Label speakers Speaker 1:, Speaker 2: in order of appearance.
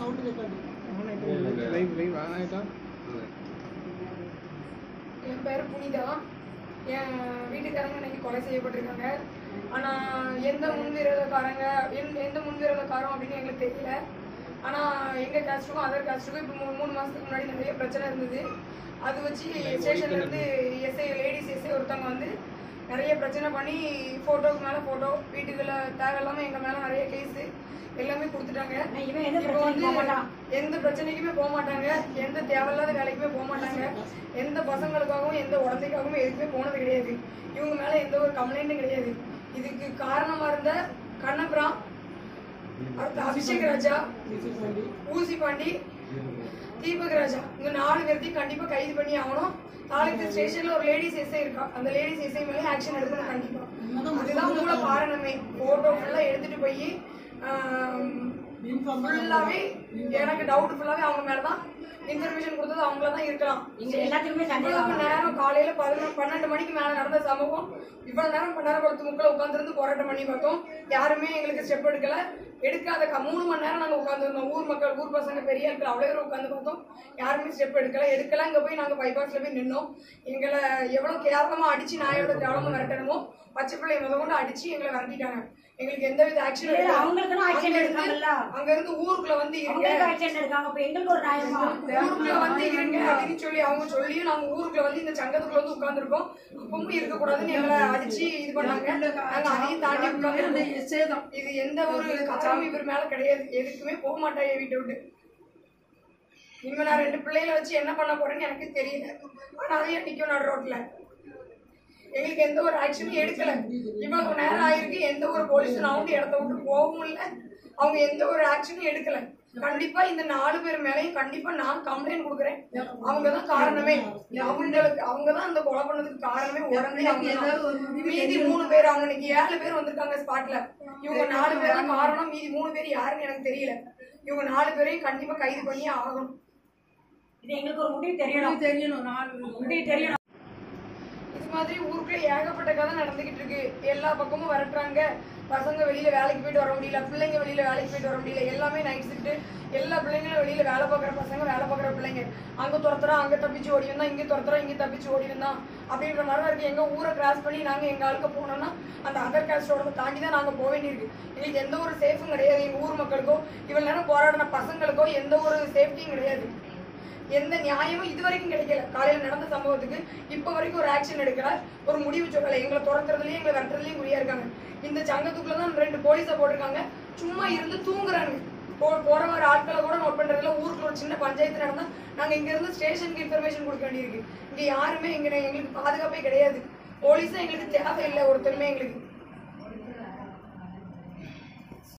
Speaker 1: Live live ஆனாயிட்டா
Speaker 2: என் பேர் புனிதா என் வீட்டுக்காரங்க இன்னைக்கு கொலை செய்யப்பட்டிருக்காங்க ஆனால் எந்த முன்விரோதக்காரங்க எந்த எந்த முன்விரோதக்காரம் அப்படின்னு எங்களுக்கு தெரியல ஆனால் எங்கள் காஸ்ட்டுக்கும் அதர் காஸ்ட்டுக்கும் இப்போ மூணு மூணு மாதத்துக்கு முன்னாடி நிறைய பிரச்சனை இருந்தது அது வச்சு ஸ்டேஷன்ல இருந்து எஸ்ஐ லேடிஸ் எஸ்ஐ ஒருத்தவங்க வந்து நிறைய பிரச்சனை பண்ணி ஃபோட்டோக்கு மேலே ஃபோட்டோ வீட்டுக்குள்ள தேவையில்லாமல் எங்கள் மேலே நிறைய கேஸு எல்லாமே கொடுத்துட்டாங்க
Speaker 3: இவன் எந்த
Speaker 2: இப்போ வந்து
Speaker 3: பிரச்சனைக்கும் போக மாட்டான்.
Speaker 2: எந்த பிரச்சனைக்குமே போக மாட்டாங்க எந்த தேவையில்லாத வேலைக்குமே போக மாட்டாங்க எந்த பசங்களுக்காகவும் எந்த உடந்தைக்காகவும் எதுக்குமே போனது கிடையாது இவங்க மேல எந்த ஒரு கம்ப்ளைண்ட்டும் கிடையாது இதுக்கு காரணமா இருந்த கண்ணபுரா அடுத்து அபிஷேக் ராஜா ஊசி பாண்டி தீபக் ராஜா இந்த நாலு பேர்த்தையும் கண்டிப்பா கைது பண்ணி ஆகணும் நாளைக்கு ஸ்டேஷன்ல ஒரு லேடிஸ் எஸ்ஐ இருக்கா அந்த லேடிஸ் எஸ்ஐ மேலே ஆக்ஷன் எடுக்கணும் கண்டிப்பா அதுதான் மூல காரணமே போட்டோ ஃபுல்லா எடுத்துட்டு போய் ஃபுல்லாவே எனக்கு டவுட் ஃபுல்லாவே அவங்க மேலதான் இன்ஃபர்மேஷன் கொடுத்தது அவங்கள தான் இருக்கலாம்
Speaker 3: இங்க எல்லாத்துக்குமே சந்தேகம்
Speaker 2: இவ்வளவு நேரம் காலையில பதினொன்று பன்னெண்டு மணிக்கு மேல நடந்த சம்பவம் இவ்வளவு நேரம் பன்னெண்டு பத்து முக்கில் உட்காந்துருந்து போராட்டம் பண்ணி பார்த்தோம் யாருமே எங்களுக்கு ஸ்டெப் எடுக்கல எடுக்காத க- மூணு மணி நேரம் நாங்க உட்காந்துருந்தோம் ஊர் மக்கள் ஊர் பசங்க பெரிய ஆட்கள் அவ்வளோ பேர் உட்காந்து பார்த்தோம் யாருமே ஸ்டெப் எடுக்கல எடுக்கல இங்க போய் நாங்க பைபாஸ்ல போய் நின்னோம் எங்களை எவ்வளவு கேவலமா அடிச்சு நான் எவ்வளவு கேவலமா விரட்டணுமோ பச்சை பிள்ளைய முத கொண்டு அடிச்சு எங்களை விரட்டிட்டாங்க எங்களுக்கு எந்த வித ஆக்ஷன்
Speaker 3: இல்ல, அவங்களுக்குன்னு action எடுத்தாங்கல்ல?
Speaker 2: அங்க இருந்து ஊருக்குள்ள வந்து இருங்க
Speaker 3: அவங்களுக்கு ஆக்சிடென்ட் எடுக்காங்க அப்ப எங்களுக்கு ஒரு நியாயமா
Speaker 2: ஊருக்குள்ள வந்து இருங்க அப்படின்னு சொல்லி அவங்க சொல்லியும் நாங்க ஊருக்குள்ள வந்து இந்த சங்கத்துக்குள்ள வந்து உட்கார்ந்துருக்கோம் அப்பவும் இருக்க கூடாதுன்னு எங்களை அடிச்சு இது பண்ணாங்க நாங்க அதையும் தாண்டி உட்கார்ந்து இது எந்த ஒரு காரணமும் இவர் மேல கிடையாது எதுக்குமே போக மாட்டாங்க வீட்டை விட்டு இனிமே நான் ரெண்டு பிள்ளைகளை வச்சு என்ன பண்ண போறேன்னு எனக்கு தெரியல ஆனா அதையும் நிக்கும் நடு ரோட்ல எங்களுக்கு எந்த ஒரு ஆக்ஷனும் எடுக்கல இவ்வளவு நேரம் ஆயிருக்கு எந்த ஒரு போலீஸும் நான் வந்து இடத்த விட்டு போகவும் இல்லை அவங்க எந்த ஒரு ஆக்ஷனும் எடுக்கல கண்டிப்பா இந்த நாலு பேர் மேலயும் கண்டிப்பா நான் கம்ப்ளைண்ட் கொடுக்குறேன் அவங்க தான் காரணமே அவங்களுக்கு அவங்க தான் அந்த கொலை பண்ணதுக்கு காரணமே உடனே அவங்க தான். மீதி மூணு பேர் அவங்க இன்னைக்கு ஏழு பேர் வந்திருக்காங்க ஸ்பாட்ல இவங்க நாலு பேர் தான் காரணம் மீதி மூணு பேர் யாருன்னு எனக்கு தெரியல இவங்க நாலு பேரையும் கண்டிப்பா கைது பண்ணியே ஆகணும்
Speaker 3: இது எங்களுக்கு ஒரு முடிவு தெரியணும்
Speaker 4: தெரியணும் நாலு
Speaker 3: முடிவு தெரியணும்
Speaker 2: இது மாதிரி ஊருக்குள்ள ஏகப்பட்ட கதை நடந்துகிட்டு இருக்கு எல்லா பக்கமும் விரட்டுறாங்க பசங்க வெளியில வேலைக்கு போயிட்டு வர முடியல பிள்ளைங்க வெளியில வேலைக்கு போயிட்டு வர முடியல எல்லாமே நைட் ஷிஃப்ட் எல்லா பிள்ளைங்களும் வெளியில வேலை பார்க்குற பசங்க வேலை பார்க்குற பிள்ளைங்க அங்க துரத்துறோம் அங்க தப்பிச்சு ஓடி வந்தா இங்க துரத்துறோம் இங்க தப்பிச்சு ஓடி வந்தா அப்படின்ற மாதிரி தான் இருக்கு எங்க ஊரை கிராஸ் பண்ணி நாங்க எங்க ஆளுக்கு போனோம்னா அந்த அதர் காஸ்டோட தாண்டி தான் நாங்க போக வேண்டியிருக்கு எங்களுக்கு எந்த ஒரு சேஃபும் கிடையாது எங்க ஊர் மக்களுக்கோ இவ்வளவு நேரம் போராடின பசங்களுக்கோ எந்த ஒரு சேஃப்டியும் கிடையாது எந்த நியாயமும் இது வரைக்கும் கிடைக்கல காலையில நடந்த சம்பவத்துக்கு இப்ப வரைக்கும் ஒரு ஆக்ஷன் எடுக்கல ஒரு முடிவு சொல்லல எங்களை துரத்துறதுலயும் எங்களை விரட்டுறதுலயும் குறியா இருக்காங்க இந்த சங்கத்துக்குள்ள தான் ரெண்டு போலீஸை போட்டிருக்காங்க சும்மா இருந்து தூங்குறாங்க போ- போற வர ஆட்களை கூட நோட் பண்றதுல ஊருக்குள்ள ஒரு சின்ன பஞ்சாயத்து நடந்தா நாங்க இங்க இருந்து ஸ்டேஷனுக்கு இன்ஃபர்மேஷன் கொடுக்க வேண்டியிருக்கு இங்க யாருமே இங்க எங்களுக்கு பாதுகாப்பே கிடையாது போலீஸும் எங்களுக்கு தேவையில்லை ஒருத்தருமே எங்களுக்கு